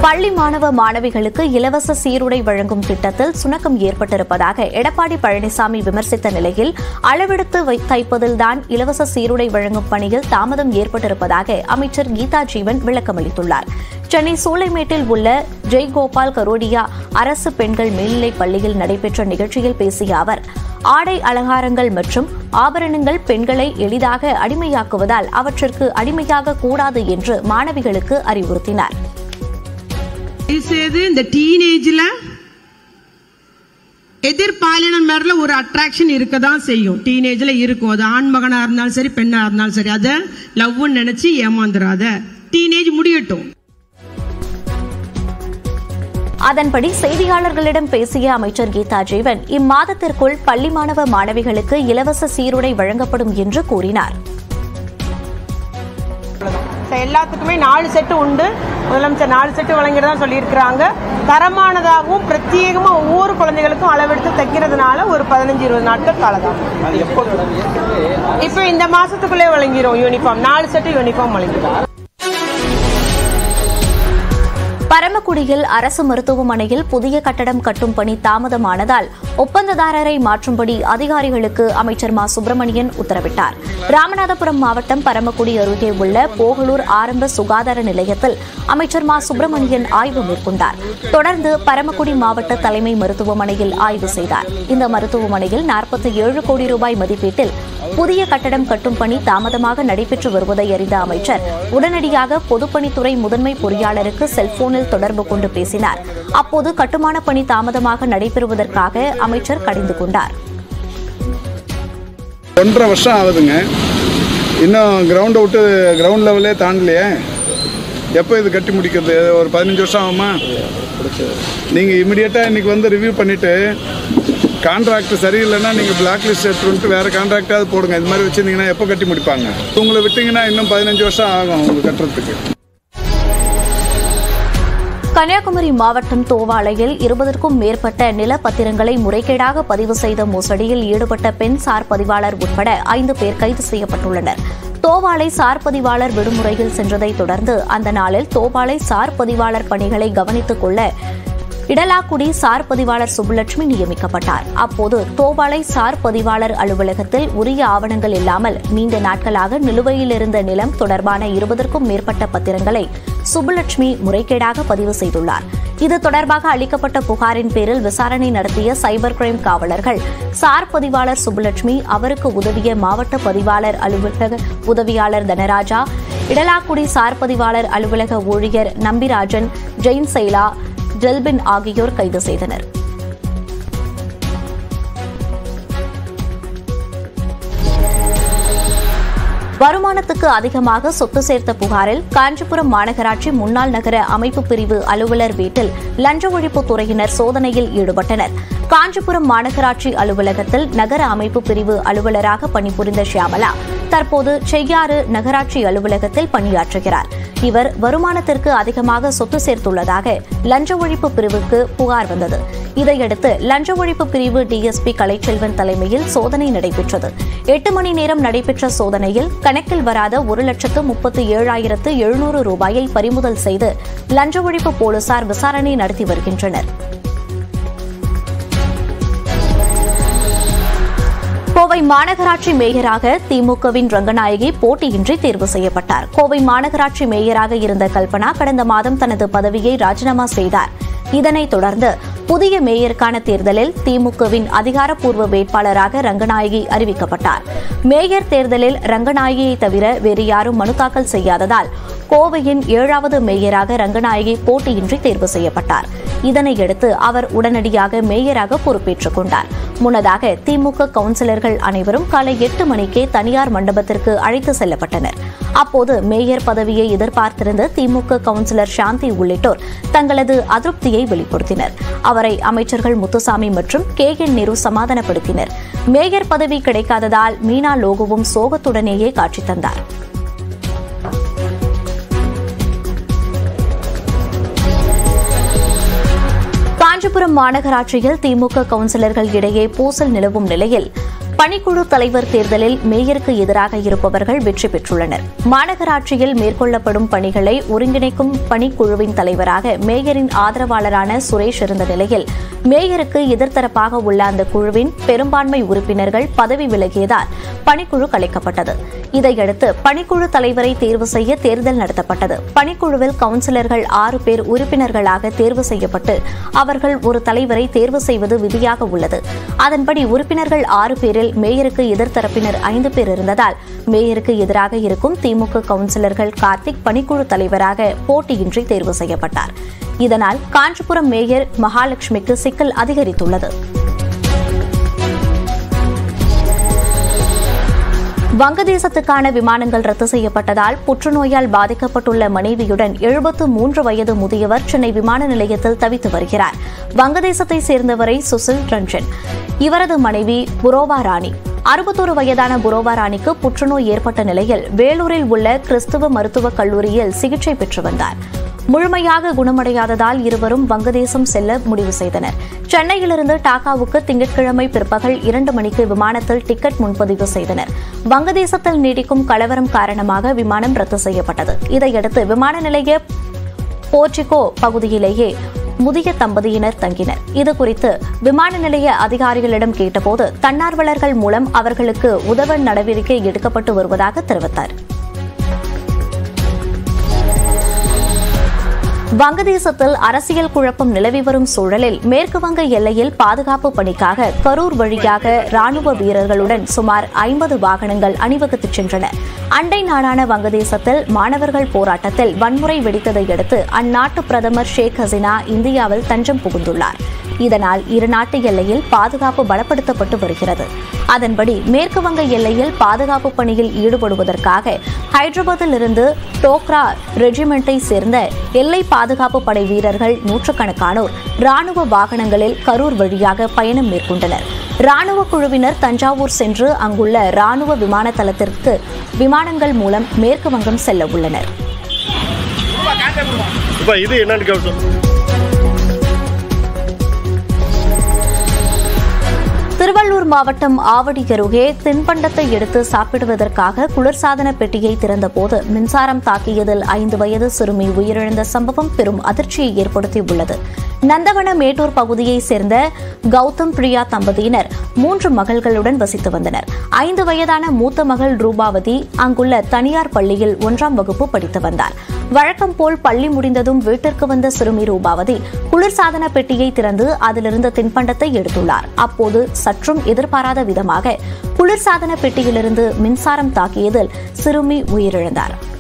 பள்ளி மாணவ மாணவிகளுக்கு இலவச சீருடை வழங்கும் திட்டத்தில் சுணக்கம் ஏற்பட்டிருப்பதாக எடப்பாடி பழனிசாமி விமர்சித்த நிலையில் அளவெடுத்து வை- தைப்பதில்தான் இலவச சீருடை வழங்கும் பணியில் தாமதம் ஏற்பட்டிருப்பதாக அமைச்சர் கீதா ஜீவன் விளக்கமளித்துள்ளார் சென்னை சூளைமேட்டில் உள்ள ஜெய்கோபால் கரோடியா அரசு பெண்கள் மேல்நிலைப் பள்ளியில் நடைபெற்ற நிகழ்ச்சியில் பேசிய அவர் ஆடை அலங்காரங்கள் மற்றும் ஆபரணங்கள் பெண்களை எளிதாக அடிமையாக்குவதால் அவற்றிற்கு அடிமையாக கூடாது என்று மாணவிகளுக்கு அறிவுறுத்தினார் தயவுசெய்து இந்த டீனேஜ்ல எதிர்பாலினம் மேல ஒரு அட்ராக்ஷன் இருக்க தான் செய்யும் டீனேஜ்ல இருக்கும் அது ஆண் மகனா இருந்தாலும் சரி பெண்ணா இருந்தாலும் சரி அதை லவ்னு நினைச்சு ஏமாந்துடாத டீனேஜ் முடியட்டும் அதன்படி செய்தியாளர்களிடம் பேசிய அமைச்சர் கீதா ஜீவன் இம்மாதத்திற்குள் பள்ளி மாணவ மாணவிகளுக்கு இலவச சீருடை வழங்கப்படும் என்று கூறினார் எல்லாத்துக்குமே நாலு செட்டு உண்டு முதலமைச்சர் நாலு செட்டு வழங்கிட்டு தான் சொல்லியிருக்கிறாங்க தரமானதாகவும் பிரத்யேகமா ஒவ்வொரு குழந்தைகளுக்கும் அளவெடுத்து தைக்கிறதுனால ஒரு பதினஞ்சு இருபது நாட்கள் காலதாமம் இப்போ இந்த மாசத்துக்குள்ளே வழங்கிரும் யூனிஃபார்ம் நாலு செட்டு யூனிஃபார்ம் வழங்கிடும் பரமக்குடியில் அரசு மருத்துவமனையில் புதிய கட்டடம் கட்டும் பணி தாமதமானதால் ஒப்பந்ததாரரை மாற்றும்படி அதிகாரிகளுக்கு அமைச்சர் மா சுப்பிரமணியன் உத்தரவிட்டார் ராமநாதபுரம் மாவட்டம் பரமக்குடி அருகே உள்ள போகலூர் ஆரம்ப சுகாதார நிலையத்தில் அமைச்சர் மா சுப்பிரமணியன் ஆய்வு மேற்கொண்டார் தொடர்ந்து பரமக்குடி மாவட்ட தலைமை மருத்துவமனையில் ஆய்வு செய்தார் இந்த மருத்துவமனையில் நாற்பத்தி ஏழு கோடி ரூபாய் மதிப்பீட்டில் புதிய கட்டடம் கட்டும் பணி தாமதமாக நடைபெற்று வருவதை அறிந்த அமைச்சர் உடனடியாக பொதுப்பணித்துறை முதன்மை பொறியாளருக்கு செல்போனில் தொடர்பு கொண்டு பேசினார் அப்போது கட்டுமான பணி தாமதமாக நடைபெறுவதற்காக அமைச்சர் கடிந்து கொண்டார் ஒன்றரை வருஷம் ஆகுதுங்க இன்னும் கிரவுண்டை விட்டு கிரவுண்ட் லெவலே தாண்டலையே எப்போ இது கட்டி முடிக்கிறது ஒரு பதினஞ்சு வருஷம் ஆகுமா நீங்கள் இமிடியேட்டாக இன்னைக்கு வந்து ரிவ்யூ பண்ணிவிட்டு கான்ட்ராக்ட் சரியில்லைன்னா நீங்கள் பிளாக் லிஸ்ட் எடுத்துட்டு வேறு கான்ட்ராக்டாவது போடுங்க இது மாதிரி வச்சுருந்தீங்கன்னா எப்போ கட்டி முடிப்பாங்க உங்களை விட்டிங்கன்னா இன்னும் பதினஞ்சு வருஷம் ஆகும் அவங்க கட்டுறதுக்கு கன்னியாகுமரி மாவட்டம் தோவாளையில் இருபதற்கும் மேற்பட்ட நிலப்பத்திரங்களை முறைகேடாக பதிவு செய்த மோசடியில் ஈடுபட்ட பெண் சார் பதிவாளர் உட்பட ஐந்து பேர் கைது செய்யப்பட்டுள்ளனர் தோவாளை சார் பதிவாளர் விடுமுறையில் சென்றதை தொடர்ந்து அந்த நாளில் தோவாளை சார் பதிவாளர் பணிகளை கவனித்துக் கொள்ள இடலாக்குடி சார் பதிவாளர் சுப்புலட்சுமி நியமிக்கப்பட்டார் அப்போது தோவாளை சார் பதிவாளர் அலுவலகத்தில் உரிய ஆவணங்கள் இல்லாமல் நீண்ட நாட்களாக நிலுவையில் இருந்த நிலம் தொடர்பான இருபதற்கும் மேற்பட்ட பத்திரங்களை சுப்புலட்சுமி முறைகேடாக பதிவு செய்துள்ளார் இது தொடர்பாக அளிக்கப்பட்ட புகாரின் பேரில் விசாரணை நடத்திய சைபர் கிரைம் காவலர்கள் சார் பதிவாளர் சுப்புலட்சுமி அவருக்கு உதவிய மாவட்ட பதிவாளர் அலுவலக உதவியாளர் தனராஜா இடலாக்குடி சார் பதிவாளர் அலுவலக ஊழியர் நம்பிராஜன் ஜெயின் சைலா டெல்பின் ஆகியோர் கைது செய்தனர் வருமானத்துக்கு அதிகமாக சொத்து சேர்த்த புகாரில் காஞ்சிபுரம் மாநகராட்சி முன்னாள் நகர அமைப்பு பிரிவு அலுவலர் வீட்டில் லஞ்ச ஒழிப்பு துறையினர் சோதனையில் ஈடுபட்டனர் காஞ்சிபுரம் மாநகராட்சி அலுவலகத்தில் நகர அமைப்பு பிரிவு அலுவலராக பணிபுரிந்த ஷியாமலா தற்போது செய்யாறு நகராட்சி அலுவலகத்தில் பணியாற்றுகிறார் இவர் வருமானத்திற்கு அதிகமாக சொத்து சேர்த்துள்ளதாக லஞ்ச ஒழிப்பு பிரிவுக்கு புகார் வந்தது இதையடுத்து லஞ்ச ஒழிப்பு பிரிவு டிஎஸ்பி கலைச்செல்வன் தலைமையில் சோதனை நடைபெற்றது எட்டு மணி நேரம் நடைபெற்ற சோதனையில் கணக்கில் வராத ஒரு லட்சத்து முப்பத்து ஏழாயிரத்து எழுநூறு ரூபாயை பறிமுதல் செய்து லஞ்ச ஒழிப்பு போலீசார் விசாரணை நடத்தி வருகின்றனர் கோவை மாநகராட்சி மேயராக திமுகவின் ரங்கநாயகி போட்டியின்றி தேர்வு செய்யப்பட்டார் கோவை மாநகராட்சி மேயராக இருந்த கல்பனா கடந்த மாதம் தனது பதவியை ராஜினாமா செய்தார் இதனைத் தொடர்ந்து புதிய மேயருக்கான தேர்தலில் திமுகவின் அதிகாரப்பூர்வ வேட்பாளராக ரங்கநாயகி அறிவிக்கப்பட்டார் மேயர் தேர்தலில் ரங்கநாயகியை தவிர வேறு யாரும் மனு தாக்கல் செய்யாததால் கோவையின் ஏழாவது மேயராக ரங்கநாயகி போட்டியின்றி தேர்வு செய்யப்பட்டார் இதனையடுத்து அவர் உடனடியாக மேயராக பொறுப்பேற்றுக் கொண்டார் முன்னதாக திமுக கவுன்சிலர்கள் அனைவரும் காலை எட்டு மணிக்கே தனியார் மண்டபத்திற்கு அழைத்து செல்லப்பட்டனர் அப்போது மேயர் பதவியை எதிர்பார்த்திருந்த திமுக கவுன்சிலர் சாந்தி உள்ளிட்டோர் தங்களது அதிருப்தியை வெளிப்படுத்தினர் அவரை அமைச்சர்கள் முத்துசாமி மற்றும் கே என் நேரு சமாதானப்படுத்தினர் மேயர் பதவி கிடைக்காததால் மீனா லோகுவும் சோகத்துடனேயே காட்சி தந்தார் காஞ்சிபுரம் மாநகராட்சியில் திமுக கவுன்சிலர்கள் இடையே பூசல் நிலவும் நிலையில் பணிக்குழு தலைவர் தேர்தலில் மேயருக்கு எதிராக இருப்பவர்கள் வெற்றி பெற்றுள்ளனர் மாநகராட்சியில் மேற்கொள்ளப்படும் பணிகளை ஒருங்கிணைக்கும் பணிக்குழுவின் தலைவராக மேயரின் ஆதரவாளரான சுரேஷ் இருந்த நிலையில் மேயருக்கு எதிர்த்தரப்பாக உள்ள அந்த குழுவின் பெரும்பான்மை உறுப்பினர்கள் பதவி விலகியதால் பணிக்குழு கலைக்கப்பட்டது இதையடுத்து பணிக்குழு தலைவரை தேர்வு செய்ய தேர்தல் நடத்தப்பட்டது பணிக்குழுவில் கவுன்சிலர்கள் ஆறு பேர் உறுப்பினர்களாக தேர்வு செய்யப்பட்டு அவர்கள் ஒரு தலைவரை தேர்வு செய்வது விதியாக உள்ளது அதன்படி உறுப்பினர்கள் ஆறு பேரில் மேயருக்கு எதிர்த்தரப்பினர் ஐந்து பேர் இருந்ததால் மேயருக்கு எதிராக இருக்கும் திமுக கவுன்சிலர்கள் கார்த்திக் பணிக்குழு தலைவராக போட்டியின்றி தேர்வு செய்யப்பட்டார் இதனால் காஞ்சிபுரம் மேயர் மகாலட்சுமிக்கு சிக்கல் அதிகரித்துள்ளது வங்கதேசத்துக்கான விமானங்கள் ரத்து செய்யப்பட்டதால் புற்றுநோயால் பாதிக்கப்பட்டுள்ள மனைவியுடன் எழுபத்து மூன்று வயது முதியவர் சென்னை விமான நிலையத்தில் தவித்து வருகிறார் வங்கதேசத்தை சேர்ந்தவரை சுசில் ரஞ்சன் இவரது மனைவி புரோவா ராணி அறுபத்தோரு வயதான புரோவா ராணிக்கு புற்றுநோய் ஏற்பட்ட நிலையில் வேலூரில் உள்ள கிறிஸ்துவ மருத்துவக் கல்லூரியில் சிகிச்சை பெற்று வந்தார் முழுமையாக குணமடையாததால் இருவரும் வங்கதேசம் செல்ல முடிவு செய்தனர் சென்னையிலிருந்து டாக்காவுக்கு திங்கட்கிழமை பிற்பகல் இரண்டு மணிக்கு விமானத்தில் டிக்கெட் முன்பதிவு செய்தனர் வங்கதேசத்தில் நீடிக்கும் கலவரம் காரணமாக விமானம் ரத்து செய்யப்பட்டது இதையடுத்து விமான நிலைய போர்டிகோ பகுதியிலேயே முதிய தம்பதியினர் தங்கினர் இதுகுறித்து விமான நிலைய அதிகாரிகளிடம் கேட்டபோது தன்னார்வலர்கள் மூலம் அவர்களுக்கு உதவ நடவடிக்கை எடுக்கப்பட்டு வருவதாக தெரிவித்தார் வங்கதேசத்தில் அரசியல் குழப்பம் நிலவி வரும் சூழலில் மேற்குவங்க எல்லையில் பாதுகாப்பு பணிக்காக கரூர் வழியாக ராணுவ வீரர்களுடன் சுமார் ஐம்பது வாகனங்கள் அணிவகுத்துச் சென்றன அண்டை நாடான வங்கதேசத்தில் மாணவர்கள் போராட்டத்தில் வன்முறை வெடித்ததை அடுத்து அந்நாட்டு பிரதமர் ஷேக் ஹசீனா இந்தியாவில் தஞ்சம் புகுந்துள்ளார் இதனால் இரு நாட்டு எல்லையில் பாதுகாப்பு பலப்படுத்தப்பட்டு வருகிறது அதன்படி மேற்குவங்க எல்லையில் பாதுகாப்பு பணியில் ஈடுபடுவதற்காக ஹைதராபாத்தில் இருந்து டோக்ரா ரெஜிமெண்டை சேர்ந்த எல்லை பாதுகாப்பு படை வீரர்கள் நூற்றுக்கணக்கானோர் ராணுவ வாகனங்களில் கரூர் வழியாக பயணம் மேற்கொண்டனர் ராணுவ குழுவினர் தஞ்சாவூர் சென்று அங்குள்ள ராணுவ விமான தளத்திற்கு விமானங்கள் மூலம் மேற்கு வங்கம் செல்ல உள்ளனர் இப்போ இது என்னன்னு கேட்டோம் திருவள்ளூர் மாவட்டம் ஆவடி அருகே தின்பண்டத்தை எடுத்து சாப்பிடுவதற்காக குளிர்சாதன பெட்டியை திறந்தபோது மின்சாரம் தாக்கியதில் ஐந்து வயது சிறுமி உயிரிழந்த சம்பவம் பெரும் அதிர்ச்சியை ஏற்படுத்தியுள்ளது நந்தவன மேட்டூர் பகுதியைச் சேர்ந்த கௌதம் பிரியா தம்பதியினர் மூன்று மகள்களுடன் வசித்து வந்தனர் ஐந்து வயதான மூத்த மகள் ரூபாவதி அங்குள்ள தனியார் பள்ளியில் ஒன்றாம் வகுப்பு படித்து வந்தார் வழக்கம் போல் பள்ளி முடிந்ததும் வீட்டிற்கு வந்த சிறுமி ரூபாவதி குளிர்சாதன பெட்டியை திறந்து அதிலிருந்த தின்பண்டத்தை எடுத்துள்ளார் அப்போது சற்றும் எதிர்பாராத விதமாக குளிர்சாதன பெட்டியிலிருந்து மின்சாரம் தாக்கியதில் சிறுமி உயிரிழந்தார்